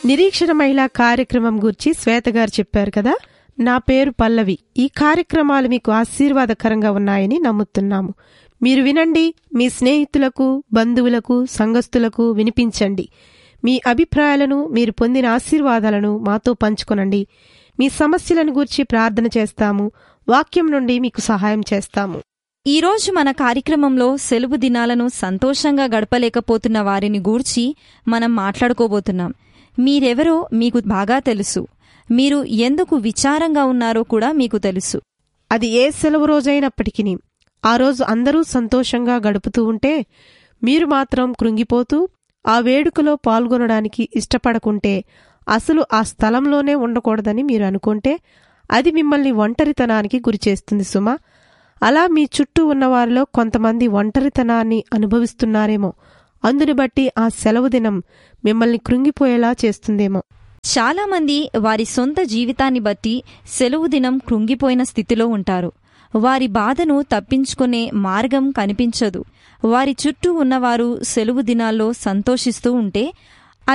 నిరీక్షణ మహిళా కార్యక్రమం గురించి శ్వేత గారు చెప్పారు కదా నా పేరు పల్లవి ఈ కార్యక్రమాలు మీకు ఆశీర్వాదకరంగా ఉన్నాయని నమ్ముతున్నాము మీరు వినండి మీ స్నేహితులకు బంధువులకు సంఘస్థులకు వినిపించండి మీ అభిప్రాయాలను మీరు పొందిన ఆశీర్వాదాలను మాతో పంచుకొనండి మీ సమస్యలను గూర్చి ప్రార్థన చేస్తాము వాక్యం నుండి మీకు సహాయం చేస్తాము ఈరోజు మన కార్యక్రమంలో సెలవు దినాలను సంతోషంగా గడపలేకపోతున్న వారిని గూర్చి మనం మాట్లాడుకోబోతున్నాం మీరెవరో మీకు బాగా తెలుసు మీరు ఎందుకు విచారంగా ఉన్నారో కూడా మీకు తెలుసు అది ఏ సెలవు రోజైనప్పటికీ ఆ రోజు అందరూ సంతోషంగా గడుపుతూ ఉంటే మీరు మాత్రం కృంగిపోతూ ఆ వేడుకలో పాల్గొనడానికి ఇష్టపడకుంటే అసలు ఆ స్థలంలోనే ఉండకూడదని మీరు అనుకుంటే అది మిమ్మల్ని ఒంటరితనానికి గురిచేస్తుంది సుమా అలా మీ చుట్టూ ఉన్నవారిలో కొంతమంది ఒంటరితనాన్ని అనుభవిస్తున్నారేమో అందుని బట్టి ఆ సెలవు దినం మిమ్మల్ని కృంగిపోయేలా చేస్తుందేమో చాలామంది వారి సొంత జీవితాన్ని బట్టి సెలవు దినం కృంగిపోయిన స్థితిలో ఉంటారు వారి బాధను తప్పించుకునే మార్గం కనిపించదు వారి చుట్టూ ఉన్నవారు సెలవు దినాల్లో సంతోషిస్తూ ఉంటే